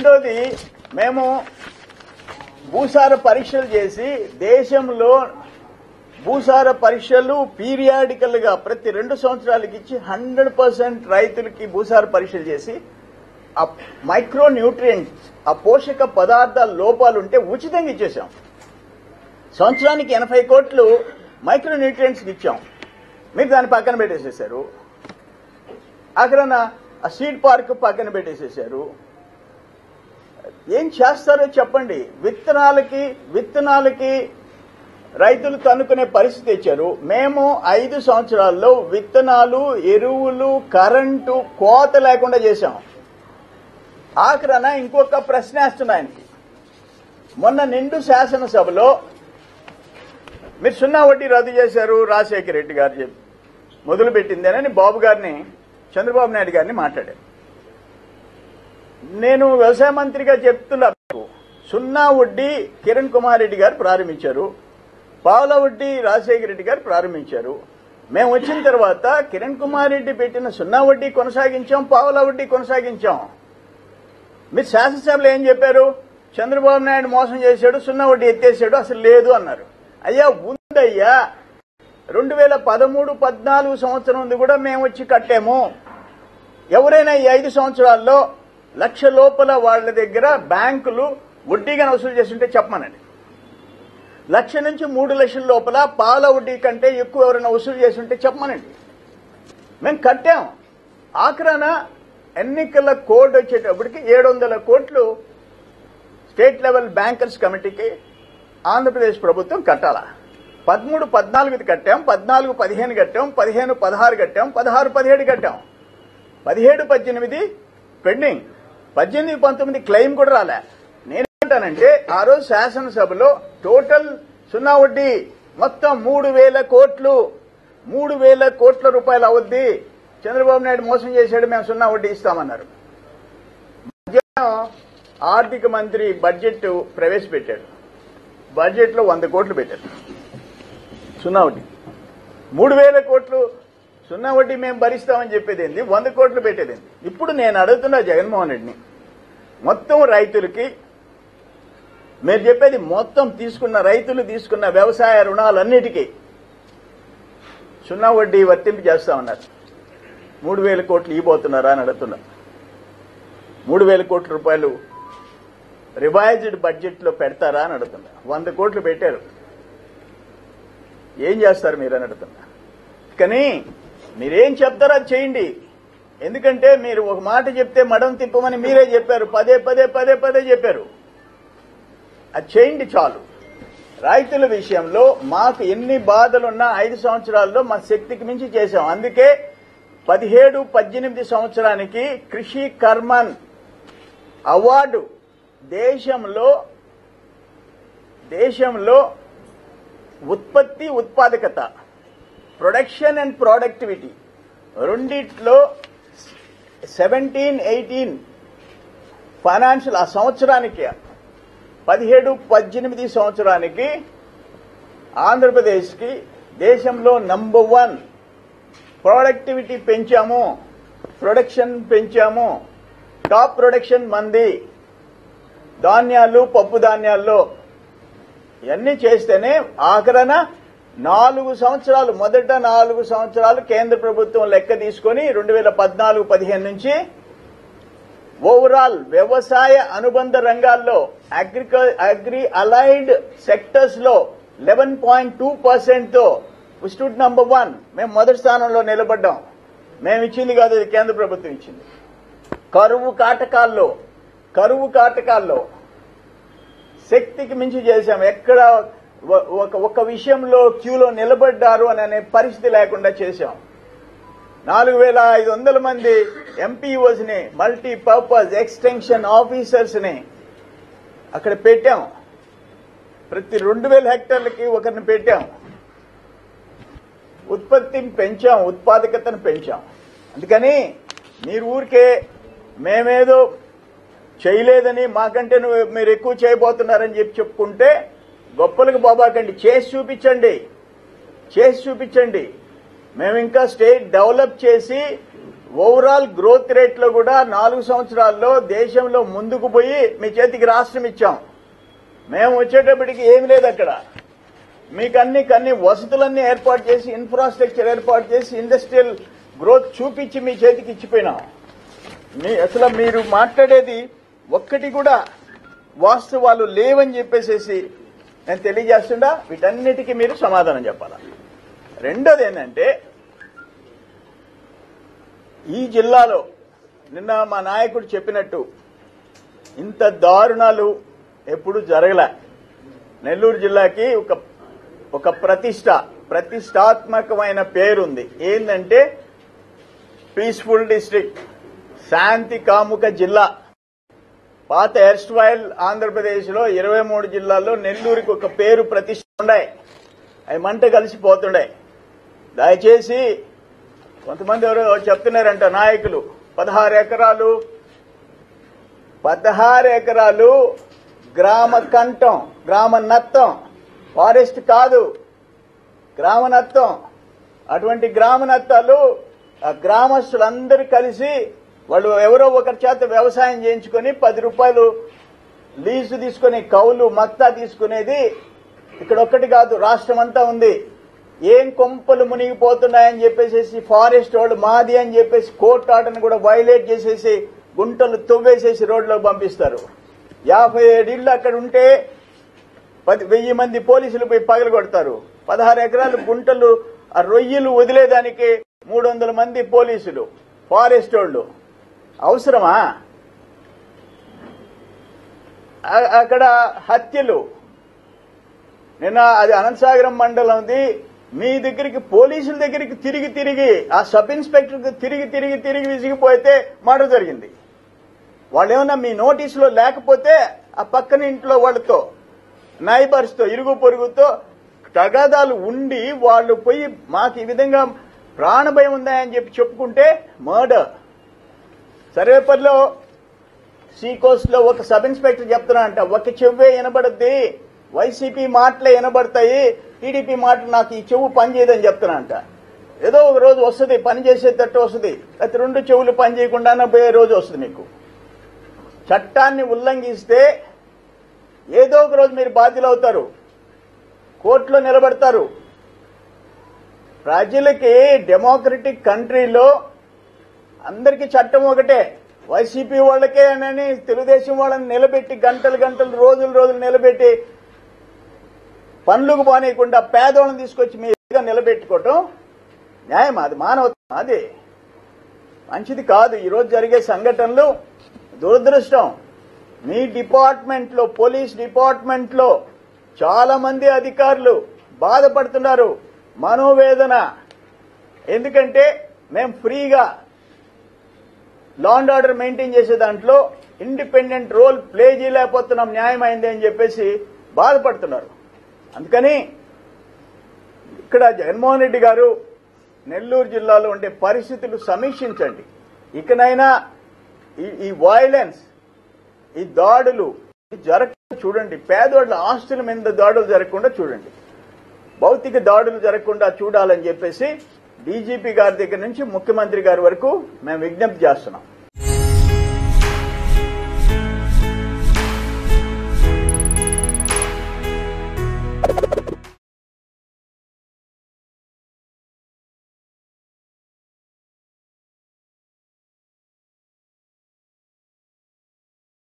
రెండోది మేము భూసార పరీక్షలు చేసి దేశంలో భూసార పరీక్షలు పీరియాడికల్ గా ప్రతి రెండు సంవత్సరాలకి ఇచ్చి హండ్రెడ్ పర్సెంట్ రైతులకి భూసార పరీక్షలు చేసి ఆ మైక్రో న్యూట్రియంట్స్ ఆ పోషక పదార్థాల లోపాలు ఉంటే ఉచితంగా ఇచ్చేసాం సంవత్సరానికి ఎనభై కోట్లు మైక్రో న్యూట్రియంట్స్కి ఇచ్చాం మీరు దాన్ని పక్కన పెట్టేసేసారు అక్కడ ఆ సీడ్ పార్క్ పక్కన పెట్టేసేసారు ఏం చేస్తారో చెప్పండి విత్తనాలకి విత్తనాలకి రైతులు తన్నుకునే పరిస్థితి ఇచ్చారు మేము ఐదు సంవత్సరాల్లో విత్తనాలు ఎరువులు కరెంటు కోత లేకుండా చేశాం ఆఖరణ ఇంకొక ప్రశ్న వేస్తున్నా ఆయనకి మొన్న నిండు శాసనసభలో మీరు సున్నా వడ్డీ రద్దు చేశారు రాజశేఖర రెడ్డి గారు చెప్పి మొదలుపెట్టిందేనని బాబు గారిని చంద్రబాబు నాయుడు గారిని మాట్లాడారు నేను వ్యవసాయ మంత్రిగా చెప్తున్నా మీకు, సున్నా వడ్డీ కిరణ్ కుమార్ రెడ్డి గారు ప్రారంభించారు పావుల వడ్డీ రాజశేఖర రెడ్డి గారు ప్రారంభించారు మేము వచ్చిన తర్వాత కిరణ్ కుమార్ రెడ్డి పెట్టిన సున్నా వడ్డీ కొనసాగించాం పావుల వడ్డీ కొనసాగించాం మీరు శాసనసభలో ఏం చెప్పారు చంద్రబాబు నాయుడు మోసం చేశాడు సున్నా వడ్డీ ఎత్తేసాడు అసలు లేదు అన్నారు అయ్యా ఉందయ్యా రెండు వేల పదమూడు పద్నాలుగు సంవత్సరం ఉంది కూడా మేము వచ్చి కట్టాము ఎవరైనా ఈ ఐదు సంవత్సరాల్లో లక్ష లోపల వాళ్ళ దగ్గర బ్యాంకులు వడ్డీగా వసూలు చేస్తుంటే చెప్పమనండి లక్ష నుంచి మూడు లక్షల లోపల పాల వడ్డీ కంటే ఎక్కువ ఎవరైనా వసూలు చేస్తుంటే చెప్పమనండి మేము కట్టాం ఆఖరాన ఎన్నికల కోడ్ వచ్చేటప్పటికి ఏడు వందల కోట్లు స్టేట్ లెవెల్ బ్యాంకర్స్ కమిటీకి ఆంధ్రప్రదేశ్ ప్రభుత్వం కట్టాలా పదమూడు పద్నాలుగుది కట్టాం పద్నాలుగు పదిహేను కట్టాం పదిహేను పదహారు కట్టాం పదహారు పదిహేడు కట్టాం పదిహేడు పద్దెనిమిది పెండింగ్ పద్దెనిమిది పంతొమ్మిది క్లెయిమ్ కూడా రాలే నేనేంటానంటే ఆ రోజు శాసనసభలో టోటల్ సున్నా వడ్డీ మొత్తం మూడు వేల కోట్లు మూడు వేల కోట్ల రూపాయలు అవద్ది చంద్రబాబు నాయుడు మోసం చేశాడు మేము సున్నా వడ్డీ ఇస్తామన్నారు మధ్యాహ్నం ఆర్థిక మంత్రి బడ్జెట్ ప్రవేశపెట్టాడు బడ్జెట్ లో వంద కోట్లు పెట్టారు సున్నా వడ్డీ మూడు వేల కోట్లు సున్నా వడ్డీ మేము భరిస్తామని చెప్పేది ఏంది వంద కోట్లు పెట్టేది ఏంది ఇప్పుడు నేను అడుగుతున్నా జగన్మోహన్ రెడ్డిని మొత్తం రైతులకి మీరు చెప్పేది మొత్తం తీసుకున్న రైతులు తీసుకున్న వ్యవసాయ రుణాలన్నిటికీ సున్నా వడ్డీ వర్తింపు చేస్తామన్నారు మూడు వేల కోట్లు ఇవ్వబోతున్నారా అని అడుగుతున్నా మూడు వేల కోట్ల రూపాయలు రివైజ్డ్ బడ్జెట్ లో పెడతారా అని అడుగుతున్నా వంద కోట్లు పెట్టారు ఏం చేస్తారు మీరు అని అడుగుతున్నా కానీ మీరేం చెప్తారో అది చేయండి ఎందుకంటే మీరు ఒక మాట చెప్తే మడం తిప్పమని మీరే చెప్పారు పదే పదే పదే పదే చెప్పారు అది చేయండి చాలు రైతుల విషయంలో మాకు ఎన్ని బాధలున్నా ఐదు సంవత్సరాల్లో మా శక్తికి మించి చేశాం అందుకే పదిహేడు పద్దెనిమిది సంవత్సరానికి కృషి కర్మన్ అవార్డు దేశంలో దేశంలో ఉత్పత్తి ఉత్పాదకత ప్రొడక్షన్ అండ్ ప్రొడక్టివిటీ రెండిట్లో సెవెంటీన్ ఎయిటీన్ ఫైనాన్షియల్ ఆ సంవత్సరానికి పదిహేడు పద్దెనిమిది సంవత్సరానికి ఆంధ్రప్రదేశ్కి దేశంలో నంబర్ వన్ ప్రొడక్టివిటీ పెంచాము ప్రొడక్షన్ పెంచాము టాప్ ప్రొడక్షన్ మంది ధాన్యాలు పప్పు ధాన్యాల్లో ఇవన్నీ చేస్తేనే ఆఖరణ నాలుగు సంవత్సరాలు మొదట నాలుగు సంవత్సరాలు కేంద్ర ప్రభుత్వం లెక్క తీసుకొని రెండు వేల పద్నాలుగు పదిహేను నుంచి ఓవరాల్ వ్యవసాయ అనుబంధ రంగాల్లో అగ్రిక అగ్రి అలైడ్ సెక్టర్స్ లో లెవెన్ పాయింట్ టూ పర్సెంట్ తో స్టూడ్ నంబర్ వన్ మేము మొదటి స్థానంలో నిలబడ్డాం మేము ఇచ్చింది కాదు ఇది కేంద్ర ప్రభుత్వం ఇచ్చింది కరువు కాటకాల్లో కరువు కాటకాల్లో శక్తికి మించి చేశాం ఎక్కడ ఒ- ఒక ఒక విషయంలో క్యూలో నిలబడ్డారు అని అనే పరిస్థితి లేకుండా చేశాం నాలుగు వేల ఐదు వందల మంది ఎంపీఓస్ ని మల్టీ పర్పస్ ఎక్స్టెన్షన్ ఆఫీసర్స్ ని అక్కడ పెట్టాం ప్రతి రెండు వేల హెక్టార్లకి ఒకరిని పెట్టాం ఉత్పత్తిని పెంచాం ఉత్పాదకతను పెంచాం అందుకని మీరు ఊరికే మేమేదో చేయలేదని మాకంటే నువ్వు మీరు ఎక్కువ చేయబోతున్నారని చెప్పి చెప్పుకుంటే గొప్పలకు బాబాకండి చేసి చూపించండి చేసి చూపించండి మేము ఇంకా స్టేట్ డెవలప్ చేసి ఓవరాల్ గ్రోత్ రేట్ లో కూడా నాలుగు సంవత్సరాల్లో దేశంలో ముందుకు పోయి మీ చేతికి రాష్ట్రం ఇచ్చాం మేము వచ్చేటప్పటికి ఏమి లేదు అక్కడ మీకు అన్ని కన్ని వసతులన్నీ ఏర్పాటు చేసి ఇన్ఫ్రాస్ట్రక్చర్ ఏర్పాటు చేసి ఇండస్ట్రియల్ గ్రోత్ చూపించి మీ చేతికి ఇచ్చిపోయినాం మీ అసలు మీరు మాట్లాడేది ఒక్కటి కూడా వాస్తవాలు లేవని చెప్పేసేసి నేను తెలియజేస్తుండా వీటన్నిటికీ మీరు సమాధానం చెప్పాలా రెండోది ఏంటంటే ఈ జిల్లాలో నిన్న మా నాయకుడు చెప్పినట్టు ఇంత దారుణాలు ఎప్పుడు జరగలే నెల్లూరు జిల్లాకి ఒక ఒక ప్రతిష్ట ప్రతిష్టాత్మకమైన పేరుంది ఏంటంటే పీస్ఫుల్ డిస్ట్రిక్ట్ శాంతి కాముక జిల్లా పాత ఎర్స్ట్వైల్ ఆంధ్రప్రదేశ్ లో ఇరవై మూడు జిల్లాల్లో నెల్లూరుకి ఒక పేరు ప్రతిష్ట ఉన్నాయి అవి మంట కలిసిపోతుండే దయచేసి కొంతమంది ఎవరో చెప్తున్నారంట నాయకులు పదహారు ఎకరాలు పదహారు ఎకరాలు గ్రామ కంఠం గ్రామ నత్తం ఫారెస్ట్ కాదు గ్రామ నత్తం అటువంటి గ్రామ నత్తాలు ఆ గ్రామస్తులందరూ కలిసి వాళ్ళు ఎవరో ఒకరి చేత వ్యవసాయం చేయించుకొని పది రూపాయలు లీజు తీసుకొని కౌలు మక్తా తీసుకునేది ఇక్కడ ఒక్కటి కాదు రాష్ట్రం అంతా ఉంది ఏం కొంపలు మునిగిపోతున్నాయని చెప్పేసి ఫారెస్ట్ వాళ్ళు మాది అని చెప్పేసి కోర్టు ఆర్డర్ని కూడా వైలేట్ చేసేసి గుంటలు తవ్వేసేసి రోడ్లోకి పంపిస్తారు యాభై ఏడు ఇళ్ళు అక్కడ ఉంటే పది వెయ్యి మంది పోలీసులు పోయి పగలు కొడతారు పదహారు ఎకరాలు గుంటలు ఆ రొయ్యలు వదిలేదానికి మూడు వందల మంది పోలీసులు ఫారెస్ట్ వాళ్ళు అవసరమా ఆ- అక్కడ హత్యలు నిన్న అది అనంతసాగరం మండలంది మీ దగ్గరికి పోలీసుల దగ్గరికి తిరిగి తిరిగి ఆ సబ్ ఇన్స్పెక్టర్కి తిరిగి తిరిగి తిరిగి విసిగిపోతే మర్డర్ జరిగింది వాళ్ళు ఏమన్నా మీ నోటీసులో లేకపోతే ఆ పక్కన ఇంట్లో వాళ్ళతో నైబర్స్తో ఇరుగు పొరుగుతో తగాదాలు ఉండి వాళ్ళు పోయి మాకు ఈ విధంగా ప్రాణభయం ఉందా అని చెప్పి చెప్పుకుంటే మర్డర్ సర్వేపల్లిలో సీకోస్ట్ లో ఒక సబ్ ఇన్స్పెక్టర్ చెప్తున్నానంట ఒక చెవ్వే వినబడద్ది వైసీపీ మాటలే వినబడతాయి టీడీపీ మాటలు నాకు ఈ చెవు పనిచేయదని చెప్తున్నానంట ఏదో ఒక రోజు వస్తుంది పని చేసేటట్టు వస్తుంది అయితే రెండు చెవులు పని చేయకుండానే పోయే రోజు వస్తుంది మీకు చట్టాన్ని ఉల్లంఘిస్తే ఏదో ఒక రోజు మీరు బాధ్యులు అవుతారు కోర్టులో నిలబడతారు ప్రజలకి డెమోక్రటిక్ కంట్రీలో అందరికీ చట్టం ఒకటే వైసీపీ వాళ్ళకే అని తెలుగుదేశం వాళ్ళని నిలబెట్టి గంటలు గంటలు రోజులు రోజులు నిలబెట్టి పనులకు పోనీయకుండా పేదోళ్ళని తీసుకొచ్చి మీ ఎదురుగా నిలబెట్టుకోవటం న్యాయం అది మానవత్వం అది మంచిది కాదు ఈరోజు జరిగే సంఘటనలు దురదృష్టం మీ డిపార్ట్మెంట్ లో పోలీస్ డిపార్ట్మెంట్ లో చాలా మంది అధికారులు బాధపడుతున్నారు మనోవేదన ఎందుకంటే మేము ఫ్రీగా లా అండ్ ఆర్డర్ మెయింటైన్ చేసే దాంట్లో ఇండిపెండెంట్ రోల్ ప్లే చేయలేకపోతున్నాం న్యాయమైంది అని చెప్పేసి బాధపడుతున్నారు అందుకని ఇక్కడ జగన్మోహన్ రెడ్డి గారు నెల్లూరు జిల్లాలో ఉండే పరిస్థితులు సమీక్షించండి ఇకనైనా ఈ- ఈ వైలెన్స్ ఈ దాడులు జరగకుండా చూడండి పేదోళ్ల ఆస్తుల మీద దాడులు జరగకుండా చూడండి భౌతిక దాడులు జరగకుండా చూడాలని చెప్పేసి డీజీపీ గారి దగ్గర నుంచి ముఖ్యమంత్రి గారి వరకు మేము విజ్ఞప్తి చేస్తున్నాం